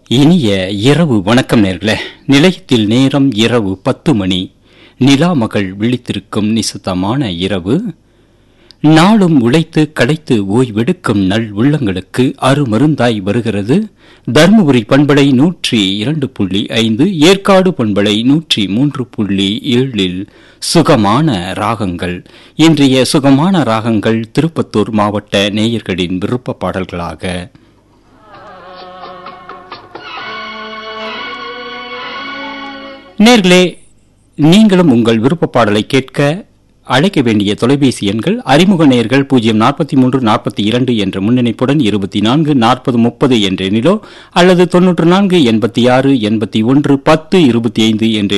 இனிய இரவு வணக்கம் நேர்களே நிலையத்தில் நேரம் இரவு பத்து மணி நிலா மகள் விழித்திருக்கும் நிசுத்தமான இரவு நாளும் உழைத்து களைத்து ஓய்வெடுக்கும் நல் உள்ளங்களுக்கு அருமருந்தாய் வருகிறது தருமபுரி பண்பலை நூற்றி இரண்டு புள்ளி ஐந்து ஏற்காடு பண்பலை நூற்றி மூன்று புள்ளி ஏழில் சுகமான ராகங்கள் இன்றைய சுகமான ராகங்கள் திருப்பத்தூர் மாவட்ட நேயர்களின் விருப்ப பாடல்களாக நேர்களே நீங்களும் உங்கள் விருப்ப பாடலை கேட்க அழைக்க வேண்டிய தொலைபேசி எண்கள் அறிமுக நேயர்கள் பூஜ்ஜியம் நாற்பத்தி மூன்று நாற்பத்தி இரண்டு என்ற முன்னிணைப்புடன் இருபத்தி நான்கு நாற்பது முப்பது என்ற எண்ணிலோ அல்லது தொன்னூற்று நான்கு எண்பத்தி ஆறு எண்பத்தி ஒன்று பத்து இருபத்தி ஐந்து என்ற